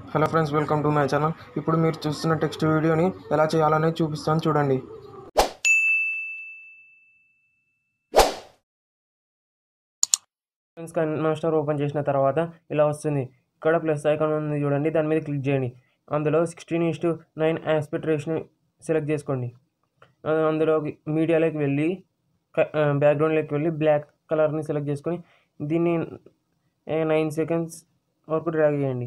hello friends welcome to my channel ఇప్పుడు మీరు చూస్తున్న టెక్స్ట్ వీడియోని ఎలా చేయాలనేది చూపిస్తాను చూడండి ఫ్రెండ్స్ కన్ మాస్టర్ ఓపెన్ చేసిన తర్వాత ఇలా వస్తుంది ఇక్కడ ప్లస్ ఐకాన్ ఉంది చూడండి దాని మీద క్లిక్ చేయండి అందులో sixteen is to nine aspect రేషన్ సెలెక్ట్ చేసుకోండి ఆ, అందులో మీడియాలోకి వెళ్ళి బ్యాక్గ్రౌండ్లోకి వెళ్ళి బ్లాక్ కలర్ని సెలెక్ట్ చేసుకొని దీన్ని నైన్ సెకండ్స్ వరకు డ్రాగ్ చేయండి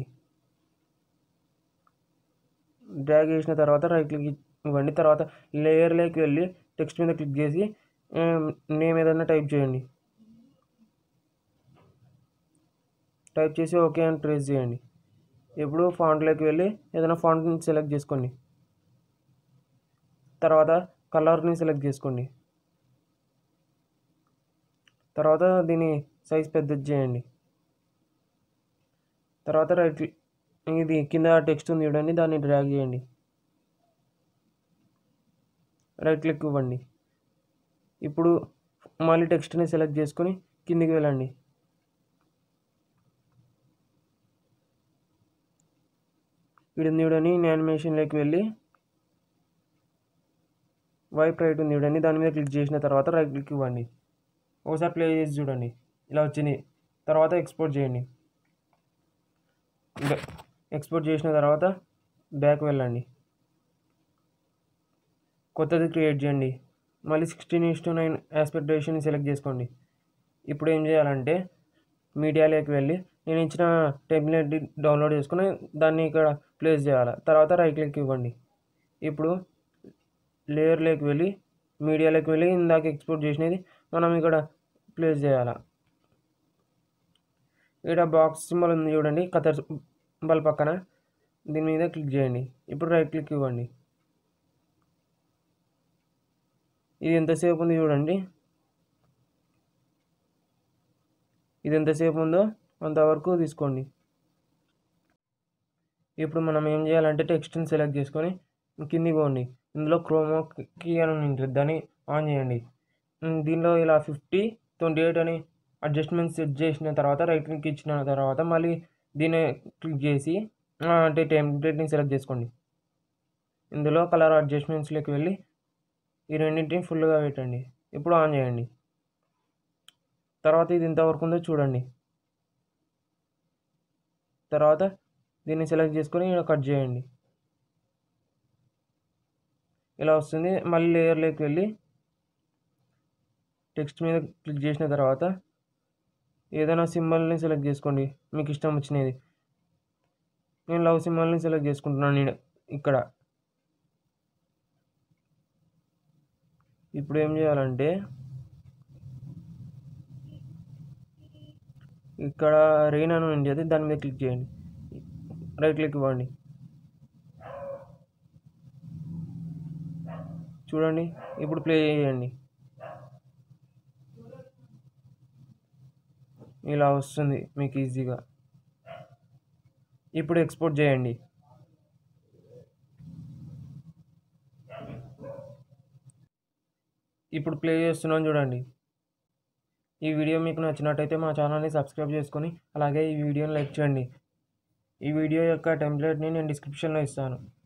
డ్రాగ్ చేసిన తర్వాత రైట్ క్లిక్ ఇవ్వండి తర్వాత లేయర్లోకి వెళ్ళి టెక్స్ట్ మీద క్లిక్ చేసి నేమ్ ఏదైనా టైప్ చేయండి టైప్ చేసి ఓకే అని ట్రేస్ చేయండి ఇప్పుడు ఫాంట్లోకి వెళ్ళి ఏదైనా ఫాంట్ని సెలెక్ట్ చేసుకోండి తర్వాత కలర్ని సెలెక్ట్ చేసుకోండి తర్వాత దీని సైజ్ పెద్దది చేయండి తర్వాత రైట్ క్లిక్ ఇది కింద టెక్స్ట్ ఉంది చూడండి దాన్ని డ్రాగ్ చేయండి రైట్ క్లిక్ ఇవ్వండి ఇప్పుడు మళ్ళీ టెక్స్ట్ని సెలెక్ట్ చేసుకొని కిందికి వెళ్ళండి ఇక్కడ ఉంది చూడండి యానిమేషన్లోకి వెళ్ళి వైప్ రైట్ ఉంది చూడండి దాని మీద క్లిక్ చేసిన తర్వాత రైట్ క్లిక్ ఇవ్వండి ఒకసారి ప్లే చేసి చూడండి ఇలా వచ్చింది తర్వాత ఎక్స్పోర్ట్ చేయండి ఇంకా ఎక్స్పోర్ట్ చేసిన తర్వాత బ్యాక్ వెళ్ళండి కొత్తది క్రియేట్ చేయండి మళ్ళీ sixteen is to nine aspect రేషన్ సెలెక్ట్ చేసుకోండి ఇప్పుడు ఏం చేయాలంటే మీడియాలోకి వెళ్ళి నేను ఇచ్చిన టెంప్లెట్ డౌన్లోడ్ చేసుకుని దాన్ని ఇక్కడ ప్లేస్ చేయాలి తర్వాత రైట్ క్లిక్ ఇవ్వండి ఇప్పుడు లేయర్లోకి వెళ్ళి మీడియాలోకి వెళ్ళి ఇందాక ఎక్స్పోర్ట్ చేసినది మనం ఇక్కడ ప్లేస్ చేయాలి ఇక్కడ బాక్స్ సింబల్ ఉంది చూడండి కతర్ సింబల్ పక్కన దీని మీద క్లిక్ చేయండి ఇప్పుడు రైట్ క్లిక్ ఇవ్వండి ఇది ఎంతసేపు ఉంది చూడండి ఇది ఎంతసేపు ఉందో అంతవరకు తీసుకోండి ఇప్పుడు మనం ఏం చేయాలంటే టెక్స్ట్ని సెలెక్ట్ చేసుకొని కిందికి పోండి ఇందులో క్రోమో కీ అని ఉంటుంది దాన్ని ఆన్ చేయండి ఉమ్, దీనిలో ఇలా ఫిఫ్టీ ట్వంటీ ఎయిట్ అని అడ్జస్ట్మెంట్ సెట్ చేసిన తర్వాత రైట్ క్లిక్ ఇచ్చిన తర్వాత మళ్ళీ దీన్ని క్లిక్ చేసి ఆ, అంటే టెంప్లెట్ని సెలెక్ట్ చేసుకోండి ఇందులో కలర్ అడ్జస్ట్మెంట్స్లోకి వెళ్ళి ఈ రెండింటిని ఫుల్గా పెట్టండి ఇప్పుడు ఆన్ చేయండి తర్వాత ఇది ఎంతవరకు ఉందో చూడండి తర్వాత దీన్ని సెలెక్ట్ చేసుకొని ఇలా కట్ చేయండి ఇలా వస్తుంది మళ్ళీ లేయర్లోకి వెళ్ళి టెక్స్ట్ మీద క్లిక్ చేసిన తర్వాత ఏదైనా సింబల్ని సెలెక్ట్ చేసుకోండి మీకు ఇష్టం వచ్చినది నేను లవ్ సింబల్ని సెలెక్ట్ చేసుకుంటున్నాను నేను ఇక్కడ ఇప్పుడు ఏం చేయాలంటే ఇక్కడ రెయిన్ అని ఉంది అది దాని మీద క్లిక్ చేయండి రైట్ క్లిక్ ఇవ్వండి చూడండి ఇప్పుడు ప్లే చేయండి ఇలా వస్తుంది మీకు ఈజీగా ఇప్పుడు ఎక్స్పోర్ట్ చేయండి ఇప్పుడు ప్లే చేస్తున్నాను చూడండి ఈ వీడియో మీకు నచ్చినట్టయితే మా ఛానల్ని సబ్స్క్రైబ్ చేసుకొని అలాగే ఈ వీడియోని లైక్ చేయండి ఈ వీడియో యొక్క టెంప్లెట్ని నేను డిస్క్రిప్షన్లో ఇస్తాను